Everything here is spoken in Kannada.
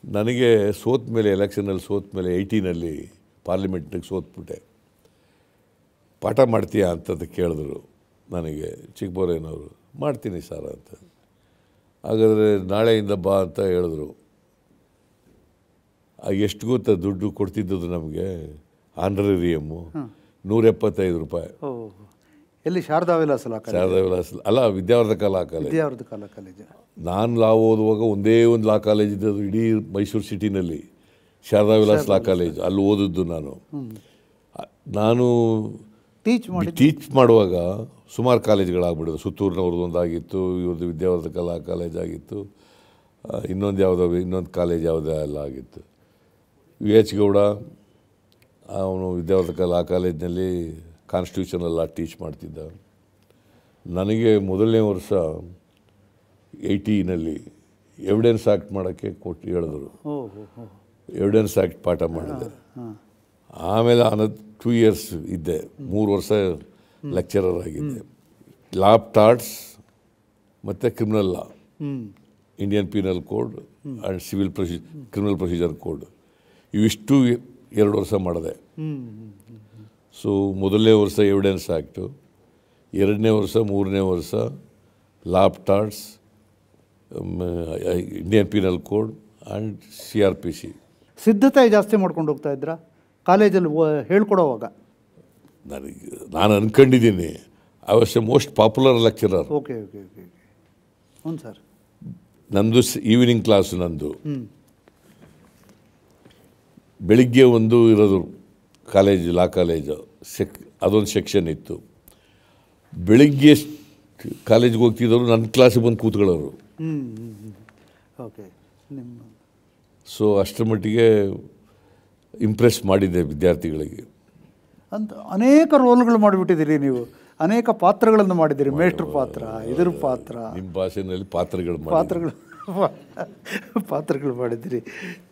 ನನಗೆ ಸೋತ ಮೇಲೆ ಎಲೆಕ್ಷನಲ್ಲಿ ಸೋತ ಮೇಲೆ ಏಯ್ಟೀನಲ್ಲಿ ಪಾರ್ಲಿಮೆಂಟ್ಗೆ ಸೋತ್ಬಿಟ್ಟೆ ಪಾಠ ಮಾಡ್ತೀಯಾ ಅಂತ ಕೇಳಿದ್ರು ನನಗೆ ಚಿಕ್ಕಬೋರೇನವರು ಮಾಡ್ತೀನಿ ಸರ್ ಅಂತ ಹಾಗಾದರೆ ನಾಳೆಯಿಂದ ಬಾ ಅಂತ ಹೇಳಿದ್ರು ಆಗ ಎಷ್ಟು ಗೊತ್ತಾ ದುಡ್ಡು ಕೊಡ್ತಿದ್ದದು ನಮಗೆ ಆನರೇರಿಯಮ್ಮು ನೂರ ಎಪ್ಪತ್ತೈದು ರೂಪಾಯಿ ಓ ಎಲ್ಲಿ ಶಾರದಾ ವಿಲಾಸ್ ಲಾ ಕಾಲೇಜ್ ಶಾರದಾ ವಿಲಾಸ್ ಅಲ್ಲ ವಿದ್ಯಾವರ್ಧಕ ಕಲಾ ಕಾಲೇಜ್ ವಿದ್ಯಾವರ್ಧ ಕಲಾ ಕಾಲೇಜು ನಾನು ಲಾ ಓದುವಾಗ ಒಂದೇ ಒಂದು ಲಾ ಕಾಲೇಜ್ ಇದ್ದದ್ದು ಇಡೀ ಮೈಸೂರು ಸಿಟಿನಲ್ಲಿ ಶಾರದಾ ವಿಲಾಸ್ ಲಾ ಕಾಲೇಜ್ ಅಲ್ಲಿ ಓದಿದ್ದು ನಾನು ಅ- ನಾನು ಟೀಚ್ ಮಾಡಿ ಟೀಚ್ ಮಾಡುವಾಗ ಸುಮಾರು ಕಾಲೇಜ್ಗಳಾಗ್ಬಿಡೋದು ಸುತ್ತೂರಿನವ್ರದ್ದು ಒಂದಾಗಿತ್ತು ಇವ್ರದ್ದು ವಿದ್ಯಾವರ್ಧಕ ಕಲಾ ಕಾಲೇಜ್ ಆಗಿತ್ತು ಆ, ಇನ್ನೊಂದು ಯಾವುದೋ ಇನ್ನೊಂದು ಕಾಲೇಜ್ ಯಾವುದೋ ಎಲ್ಲ ಆಗಿತ್ತು ವಿ ಎಚ್ ಗೌಡ ಅವನು ವಿದ್ಯಾವರ್ಧಕ ಕಲಾ ಕಾಲೇಜ್ನಲ್ಲಿ ಕಾನ್ಸ್ಟಿಟ್ಯೂಷನ್ ಲಾ ಟೀಚ್ ಮಾಡ್ತಿದ್ದ ನನಗೆ ಮೊದಲನೇ ವರ್ಷ ಏಯ್ಟೀನಲ್ಲಿ ಎವಿಡೆನ್ಸ್ ಆ್ಯಕ್ಟ್ ಮಾಡೋಕ್ಕೆ ಕೊಟ್ಟು ಹೇಳಿದ್ರು ಓ ಹೋ ಹೋ ಎವಿಡೆನ್ಸ್ ಆ್ಯಕ್ಟ್ ಪಾಠ ಮಾಡಿದೆ ಹಾಂ ಆಮೇಲೆ ಅನ್ನೋದು ಟೂ ಇಯರ್ಸ್ ಇದ್ದೆ ಮೂರು ವರ್ಷ ಲೆಕ್ಚರರ್ ಆಗಿದ್ದೆ ಲಾಬ್ ಟಾರ್ಟ್ಸ್ ಮತ್ತು ಕ್ರಿಮಿನಲ್ ಲಾ ಹ್ಞೂ Indian penal code and civil ಪ್ರೊಸೀ ಕ್ರಿಮಿನಲ್ ಪ್ರೊಸೀಜರ್ ಕೋಡ್ ಇವಿಷ್ಟು ಎರಡು ವರ್ಷ ಮಾಡಿದೆ ಹ್ಞೂ ಸೊ ಮೊದಲನೇ ವರ್ಷ ಎವಿಡೆನ್ಸ್ ಆ್ಯಕ್ಟು ಎರಡನೇ ವರ್ಷ ಮೂರನೇ ವರ್ಷ law of torts Indian penal code and C R P C ಸಿದ್ಧತೆ ಜಾಸ್ತಿ ಮಾಡ್ಕೊಂಡು ಹೋಗ್ತಾ ಇದ್ರಾ ಕಾಲೇಜಲ್ಲಿ ಓ- ಹೇಳ್ಕೊಡೋವಾಗ ನನಗೆ ನಾನು ಅಂದ್ಕೊಂಡಿದ್ದೀನಿ I was a most popular lecturer okay okay okay okay ಹ್ಞೂ ಸರ್ ನಂದು ಈವ್ನಿಂಗ್ ಕ್ಲಾಸು ನಂದು ಹ್ಞೂ ಬೆಳಿಗ್ಗೆ ಒಂದು ಇರೋದು ಕಾಲೇಜ್ ಲಾ ಕಾಲೇಜು ಸೆಕ್ ಅದೊಂದು ಸೆಕ್ಷನ್ ಇತ್ತು ಬೆಳಿಗ್ಗೆ ಕಾಲೇಜ್ಗೆ ಹೋಗ್ತಿದ್ದವರು ನನ್ನ ಕ್ಲಾಸಿಗೆ ಬಂದು ಕೂತ್ಕೊಳ್ಳೋರು ಹ್ಞೂ ಹ್ಞೂ ಹ್ಞೂ ಓಕೆ ನಿಮ್ಮ ಸೊ ಅಷ್ಟರ ಮಟ್ಟಿಗೆ ಇಂಪ್ರೆಸ್ ಮಾಡಿದ್ದೆ ವಿದ್ಯಾರ್ಥಿಗಳಿಗೆ ಅಂತ ಅನೇಕ ರೋಲ್ಗಳು ಮಾಡಿಬಿಟ್ಟಿದ್ದೀರಿ ನೀವು ಅನೇಕ ಪಾತ್ರಗಳನ್ನು ಮಾಡಿದ್ದೀರಿ ಮೇಷ್ಟ್ರ ಪಾತ್ರ ಇದ್ರ ಪಾತ್ರ ನಿಮ್ಮ ಭಾಷೆಯಲ್ಲಿ ಪಾತ್ರಗಳು ಮಾಡಿ ಪಾತ್ರಗಳು ಪಾತ್ರಗಳು ಮಾಡಿದ್ದೀರಿ